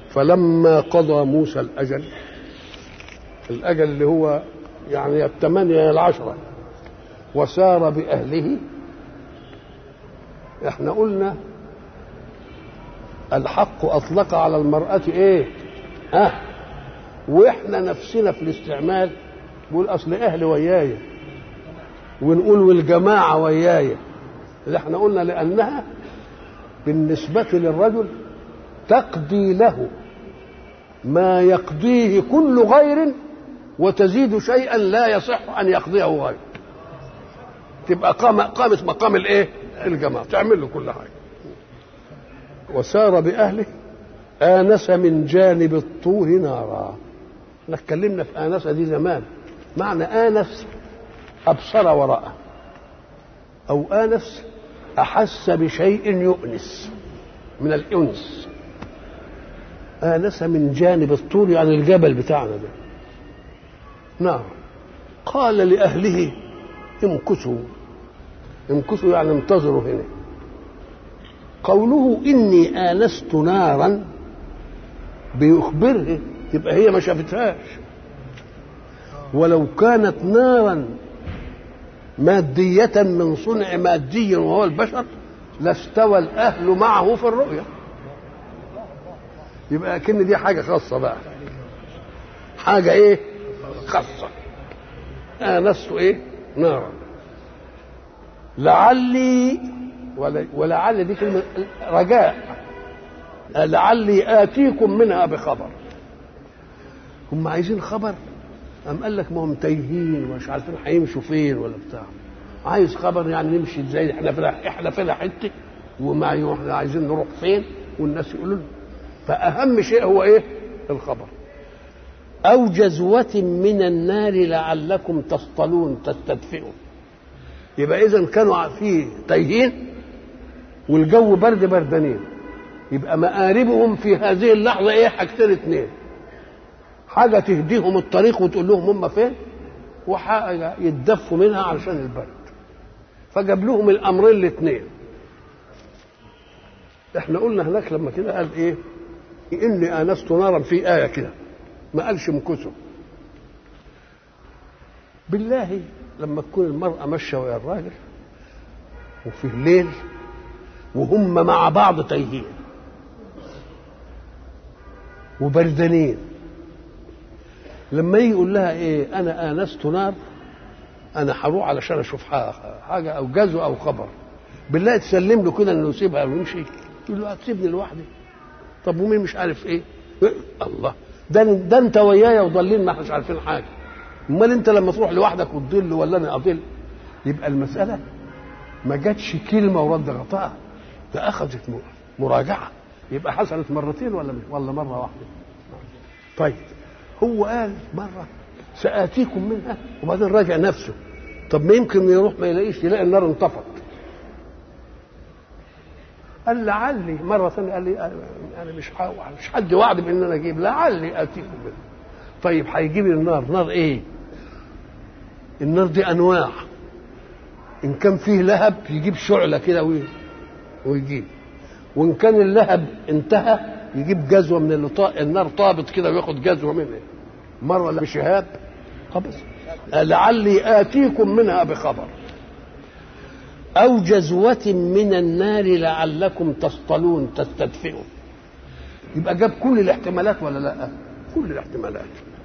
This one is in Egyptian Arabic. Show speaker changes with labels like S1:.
S1: فلما قضى موسى الأجل الأجل اللي هو يعني الثمانية العشرة وسار بأهله احنا قلنا الحق أطلق على المرأة إيه؟ أه وإحنا نفسنا في الاستعمال بقول أصل أهلي وياي ونقول والجماعة وياي اللي احنا قلنا لأنها بالنسبة للرجل تقضي له ما يقضيه كل غير وتزيد شيئا لا يصح أن يقضيه غيره تبقى قام قامت مقام الايه؟ الجماعة تعمل له كل حاجة وسار بأهله آنس من جانب الطور نارا احنا اتكلمنا في آنس دي زمان معنى آنس أبصر وراءه أو آنس أحس بشيء يؤنس من الأنس آنس من جانب الطور يعني الجبل بتاعنا ده نعم قال لأهله امكثوا امكثوا يعني انتظروا هنا قوله إني آنست نارا بيخبره يبقى هي ما شافتهاش ولو كانت نارا مادية من صنع مادي وهو البشر لاستوى الأهل معه في الرؤية يبقى أكن دي حاجة خاصة بقى حاجة إيه خاصة آنست إيه نارا لعلي ولعل دي كلمة رجاء لعلي آتيكم منها بخبر هم عايزين خبر أم قال لك ما هم تايهين ومش عارفين هيمشوا فين ولا بتاع عايز خبر يعني نمشي ازاي احنا فينا احنا فينا حته وما احنا عايزين نروح فين والناس يقولوا لنا فأهم شيء هو ايه الخبر أو جزوة من النار لعلكم تصطلون تستدفئون يبقى إذا كانوا في تايهين والجو برد بردانين يبقى مآربهم في هذه اللحظة إيه حاجتين اتنين حاجة تهديهم الطريق وتقول لهم هم فين وحاجة يتدفوا منها علشان البرد فجاب لهم الأمرين الاثنين احنا قلنا هناك لما كده قال ايه اني انست نارا في ايه كده ما قالش امكثوا بالله لما تكون المرأة ماشية ويا الراجل وفي الليل وهم مع بعض تايهين وبردانين لما يجي يقول لها ايه انا انست نار انا هروح علشان اشوف حاجه او جزو او خبر بالله تسلم له كده انه يسيبها ويمشي تقول له هتسيبني لوحدي طب ومين مش عارف ايه الله ده ده انت ويايا وضالين ما احناش عارفين حاجه امال انت لما تروح لوحدك وتضل ولا انا اضل يبقى المساله ما جاتش كلمه ورد غطاء ده اخذت مراجعه يبقى حصلت مرتين ولا ولا مره واحده طيب هو قال مره ساتيكم منها وبعدين راجع نفسه طب ما يمكن يروح ما يلاقيش يلاقي النار انطفت قال لعلي مره ثانيه قال لي انا مش مش حد وعد بان انا اجيب لعلي اتيكم منها طيب هيجيب لي النار نار ايه النار دي انواع ان كان فيه لهب يجيب شعله كده ويجيب وان كان اللهب انتهى يجيب جزوه من اللي طا... النار طابت كده وياخد جزوه منها مره بشهاب خبص لعلي اتيكم منها بخبر او جزوه من النار لعلكم تصطلون تستدفئون يبقى جاب كل الاحتمالات ولا لا كل الاحتمالات